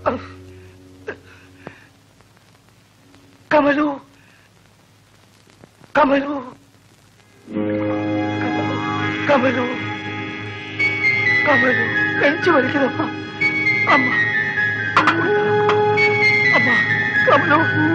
കമലു കമലു കമലു കമലു നെഞ്ചു വലിക്കുന്നമ്മ അമ്മ അമ്മ കമലു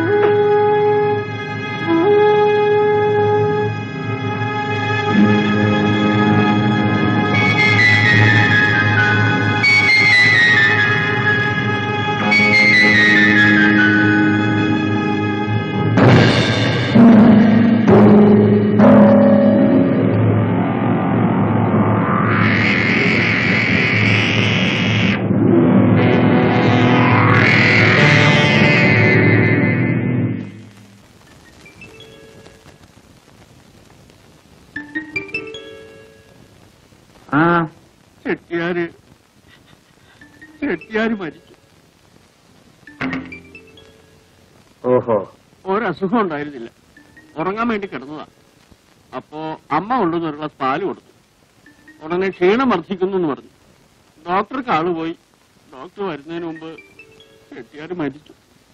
ആ ചെട്ടിയാര് ചെട്ടിയാര് മരിച്ചു ഓഹോ ഒരസുഖം ഉണ്ടായിരുന്നില്ല ഉറങ്ങാൻ വേണ്ടി കിടന്നതാ അപ്പോ അമ്മ കൊണ്ടുവന്ന് ഒരു ഗ്ലാസ് പാല് കൊടുത്തു ഉടനെ ക്ഷീണം വർദ്ധിക്കുന്നു എന്ന് പറഞ്ഞു ഡോക്ടർക്ക് ആള് പോയി ഡോക്ടർ വരുന്നതിന് മുമ്പ് ചെട്ടിയാര് മരിച്ചു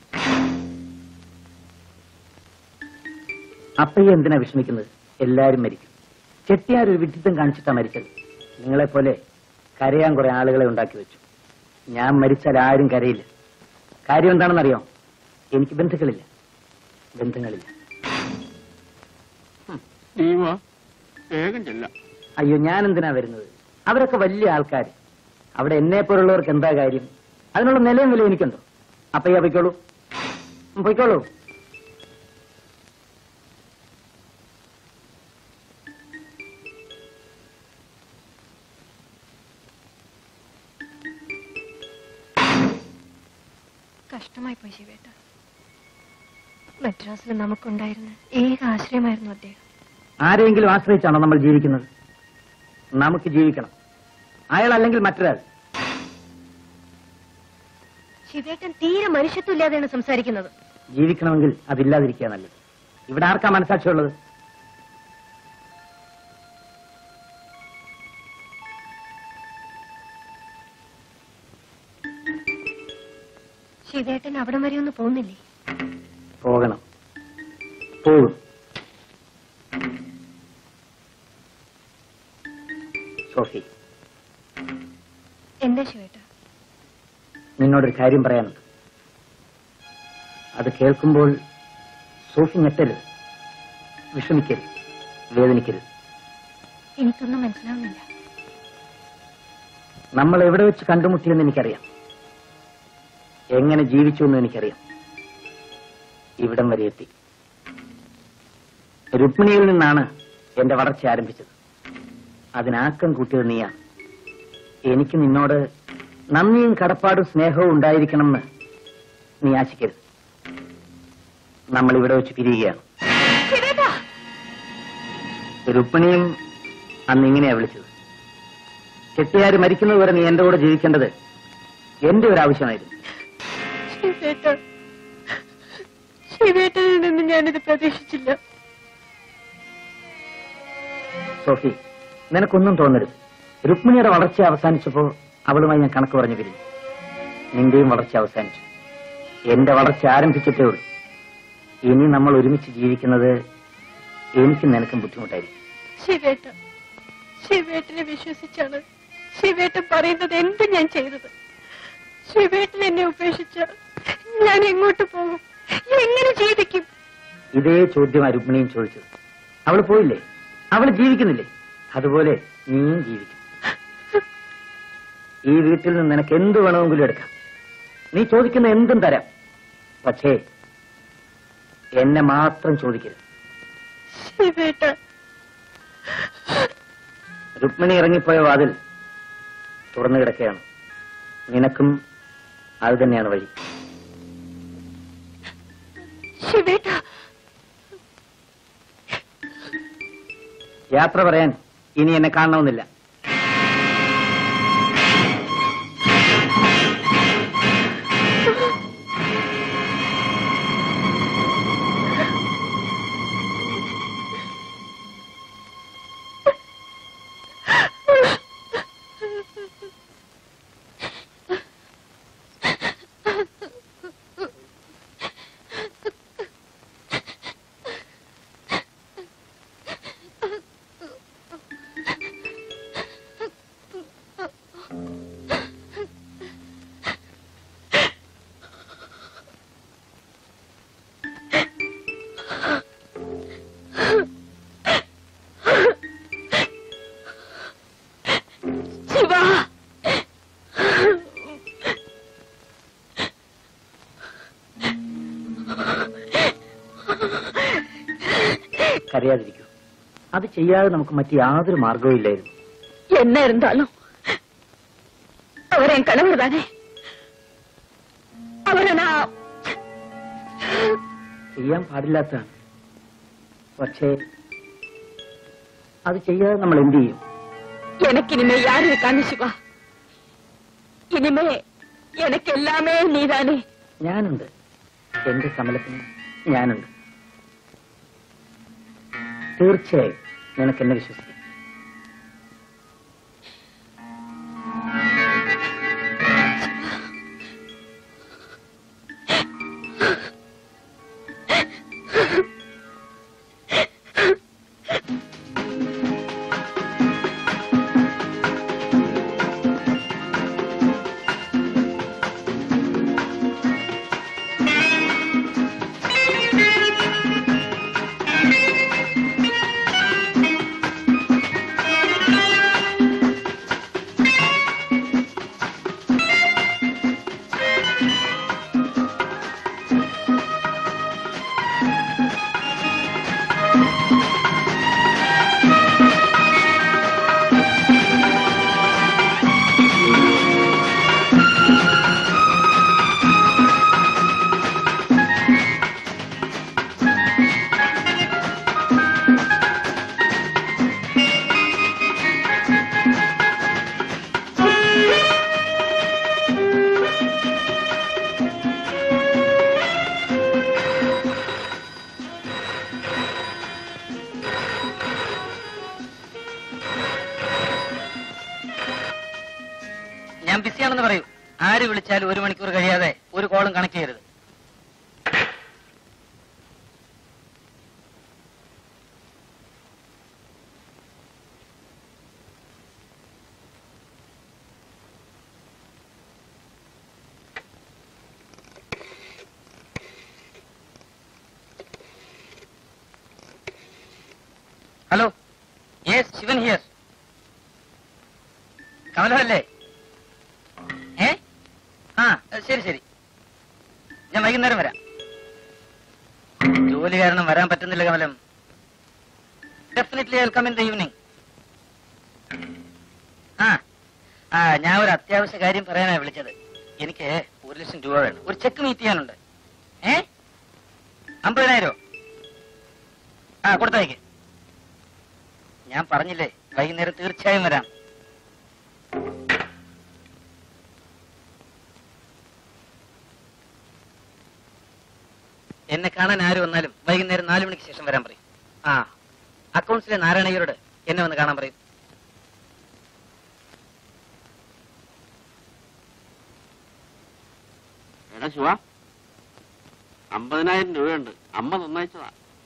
അപ്പൊ ഈ എന്തിനാ വിഷമിക്കുന്നത് എല്ലാരും മരിക്കും ചെട്ടിയാർ ഒരു വിഡിത്തം കാണിച്ചിട്ടാ മരിച്ചത് നിങ്ങളെപ്പോലെ കരയാൻ കുറെ ആളുകളെ ഉണ്ടാക്കി വെച്ചു ഞാൻ മരിച്ചാൽ ആരും കരയില്ല കാര്യം എന്താണെന്നറിയോ എനിക്ക് ബന്ധുക്കളില്ല ബന്ധങ്ങളില്ല നീ വാ വേഗം ചെല്ലാം അയ്യോ ഞാൻ എന്തിനാ വരുന്നത് അവരൊക്കെ വലിയ ആൾക്കാർ അവിടെ എന്നെ പോലുള്ളവർക്ക് എന്താ കാര്യം അതിനുള്ള നിലയും വില എനിക്കുണ്ടോ അപ്പയ്യ പൊയ്ക്കോളൂ ഉം, പൊയ്ക്കോളൂ കഷ്ടമായി പോയി ശിവേട്ട മദ്രാസിൽ നമുക്കുണ്ടായിരുന്ന ഏക ആശ്രയമായിരുന്നു അദ്ദേഹം ആരെയെങ്കിലും ആശ്രയിച്ചാണോ നമ്മൾ ജീവിക്കുന്നത് നമുക്ക് ജീവിക്കണം അയാൾ അല്ലെങ്കിൽ മറ്റൊരാൾ ശിവേട്ടൻ തീരെ മനുഷ്യത്വമില്ലാതെയാണ് സംസാരിക്കുന്നത് ജീവിക്കണമെങ്കിൽ അതില്ലാതിരിക്കുക നല്ലത് ഇവിടെ ആർക്കാ മനസാക്ഷിയുള്ളത് ശിവേട്ടൻ അവിടം വരെ ഒന്ന് പോകുന്നില്ലേ പോകണം പോകും സോഫി എന്താ ശിവേട്ട നിന്നോടൊരു കാര്യം പറയാനുണ്ട് അത് കേൾക്കുമ്പോൾ സോഫി ഞെട്ടരുത് വിഷമിക്കരുത് വേദനിക്കരുത് എനിക്കൊന്നും മനസ്സിലാവുന്നില്ല നമ്മൾ എവിടെ വെച്ച് കണ്ടുമുട്ടിയെന്ന് എനിക്കറിയാം എങ്ങനെ ജീവിച്ചു എന്ന് എനിക്കറിയാം ഇവിടം വരെ എത്തി രുക്മിണിയിൽ നിന്നാണ് എന്റെ വളർച്ച ആരംഭിച്ചത് അതിനാക്കം കൂട്ടിയത് നീയാണ് എനിക്ക് നിന്നോട് നന്ദിയും കടപ്പാടും സ്നേഹവും ഉണ്ടായിരിക്കണമെന്ന് നീ ആശിക്കരുത് നമ്മൾ ഇവിടെ വെച്ച് പിരിയുകയാണ് രുക്മിണിയും അന്ന് ഇങ്ങനെയാ വിളിച്ചത് ചെട്ടിയാര് മരിക്കുന്നത് വരെ നീ എന്റെ കൂടെ ജീവിക്കേണ്ടത് എന്റെ ഒരു ആവശ്യമായിരുന്നു ശിവേട്ട ശിവേട്ടനിൽ നിന്ന് ഞാനിത് പ്രതീക്ഷിച്ചില്ല സോഫി നിനക്കൊന്നും തോന്നരുത് രുക്മിണിയുടെ വളർച്ച അവസാനിച്ചപ്പോ അവളുമായി ഞാൻ കണക്ക് പറഞ്ഞു പിരിഞ്ഞു നിന്റെയും വളർച്ച അവസാനിച്ചു എന്റെ വളർച്ച ആരംഭിച്ചിട്ടേ ഉള്ളൂ ഇനി നമ്മൾ ഒരുമിച്ച് ജീവിക്കുന്നത് എനിക്കും നിനക്കും ബുദ്ധിമുട്ടായിരിക്കും ശിവേട്ട ശിവേട്ടനെ വിശ്വസിച്ചാണ് ശിവേട്ടൻ പറയുന്നത് എന്ത് ഞാൻ ചെയ്തത് ശിവേട്ടൻ എന്നെ ഉപേക്ഷിച്ച ഞാൻ എങ്ങോട്ട് പോകും എങ്ങനെ ജീവിക്കും ഇതേ ചോദ്യം ആ രുക്മിണിയും ചോദിച്ചത് അവള് പോയില്ലേ അവള് ജീവിക്കുന്നില്ലേ അതുപോലെ നീയും ജീവിക്കും ഈ വീട്ടിൽ നിന്ന് നിനക്ക് എന്ത് വേണമെങ്കിലും എടുക്കാം നീ ചോദിക്കുന്ന എന്തും തരാം പക്ഷേ എന്നെ മാത്രം ചോദിക്കരുത് ശിവേട്ട രുക്മിണി ഇറങ്ങിപ്പോയ വാതിൽ തുറന്നു കിടക്കുകയാണ് നിനക്കും അത് തന്നെയാണ് വഴി ശിവേട്ട യാത്ര പറയാൻ ഇനി എന്നെ കാണണമെന്നില്ല കരയാതിരിക്കൂ അത് ചെയ്യാതെ നമുക്ക് മറ്റു യാതൊരു മാർഗവും ഇല്ലായിരുന്നു என்ன இருந்தாலும் அவர் என் கணவர் தானே அவரை நான் ചെയ്യാൻ പാടില്ലാത്തതാണ് പക്ഷേ അത് ചെയ്യാതെ നമ്മൾ എന്ത് ചെയ്യും எனக்கு இனிமே யாரு இருக்காங்க சிவா இனிமே எனக்கு எல்லாமே நீதானே ഞാനുണ്ട് എന്റെ കമലത്തിന് ഞാനുണ്ട് തീർച്ചയായും നിനക്ക് എന്നെ വിശ്വസിക്കാം ഞാൻ ബിസിയാണെന്ന് പറയൂ ആര് വിളിച്ചാലും ഒരു മണിക്കൂർ കഴിയാതെ ഒരു കോളും കണക്ട് ചെയ്യരുത് ഹലോ യെസ് ശിവൻ ഹിയർ കമലമല്ലേ ഏ ആ ശരി ശരി ഞാൻ വൈകുന്നേരം വരാം ജോലി കാരണം വരാൻ പറ്റുന്നില്ല Kamalam definitely welcome in the evening ആ ആ ഞാൻ ഒരു അത്യാവശ്യ കാര്യം പറയാനാണ് വിളിച്ചത് എനിക്ക് ഒരു ലക്ഷം രൂപ വേണം ഒരു ചെക്ക് മീറ്റ് ചെയ്യാനുണ്ട് ഏ അമ്പതിനായിരോ ആ കൊടുത്തയക്ക് ഞാൻ പറഞ്ഞില്ലേ വൈകുന്നേരം തീർച്ചയായും വരാം എന്നെ കാണാൻ ആര് വന്നാലും വൈകുന്നേരം നാലു മണിക്ക് ശേഷം വരാൻ പറയും ആ അക്കൗണ്ട്സിലെ നാരായണയ്യരോട് എന്നെ വന്ന് കാണാൻ പറയും എടാ ശിവ അമ്പതിനായിരം രൂപയുണ്ട് അമ്മ തന്നയച്ചതാ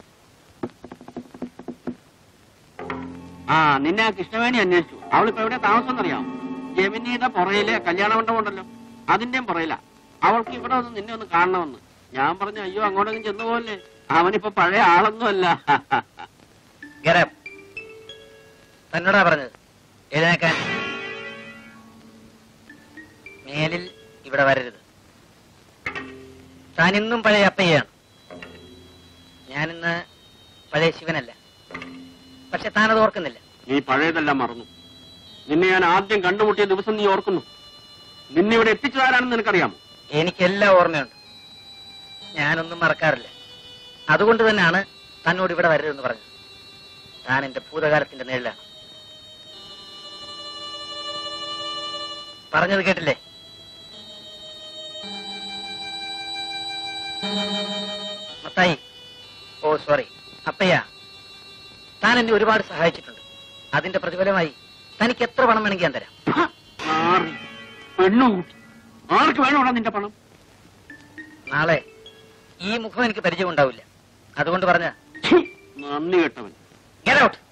ആ നിന്നെ ആ കൃഷ്ണവേണി അന്വേഷിച്ചു അവളിപ്പോ എവിടെ താമസം എന്നറിയാം ജമിനിയുടെ പുറയിലെ കല്യാണ മണ്ഡപം ഉണ്ടല്ലോ അതിന്റെയും പുറയില അവൾക്ക് ഇവിടെ ഒന്ന് നിന്നെ ഒന്ന് കാണണമെന്ന് ഞാൻ പറഞ്ഞു അയ്യോ അങ്ങോട്ടെങ്കിലും ചെന്നു പോലേ അവനിപ്പോ പഴയ ആളൊന്നുമല്ല Get up. തന്നോടാ പറഞ്ഞത് എഴുന്നേക്കാൻ മേലിൽ ഇവിടെ വരരുത് താൻ ഇന്നും പഴയ അപ്പയ്യാണ് ഞാനിന്ന് പഴയ ശിവനല്ല പക്ഷെ താനത് ഓർക്കുന്നില്ല നീ പഴയതെല്ലാം മറന്നു നിന്നെ ഞാൻ ആദ്യം കണ്ടുമുട്ടിയ ദിവസം നീ ഓർക്കുന്നു നിന്നെ ഇവിടെ എത്തിച്ചതാരാണെന്ന് നിനക്കറിയാമോ എനിക്കെല്ലാം ഓർമ്മയുണ്ട് ഞാനൊന്നും മറക്കാറില്ല അതുകൊണ്ട് തന്നെയാണ് തന്നോട് ഇവിടെ വരരുതെന്ന് പറഞ്ഞത് താൻ എന്റെ ഭൂതകാലത്തിന്റെ നേരിലാണ് പറഞ്ഞത് കേട്ടില്ലേ മത്തായി ഓ സോറി അപ്പയ്യ താൻ എന്നെ ഒരുപാട് സഹായിച്ചിട്ടുണ്ട് അതിന്റെ പ്രതിഫലമായി തനിക്ക് എത്ര പണം വേണമെങ്കിൽ ഞാൻ തരാം മാറി പെണ്ണുകൂട്ടി ആർക്ക് വേണോടാ നിന്റെ പണം നാളെ ഈ മുഖം എനിക്ക് പരിചയം ഉണ്ടാവില്ല അതുകൊണ്ട് പറഞ്ഞ ഛീ, നന്ദി കെട്ടവൻ ഗെറ്റ് ഔട്ട്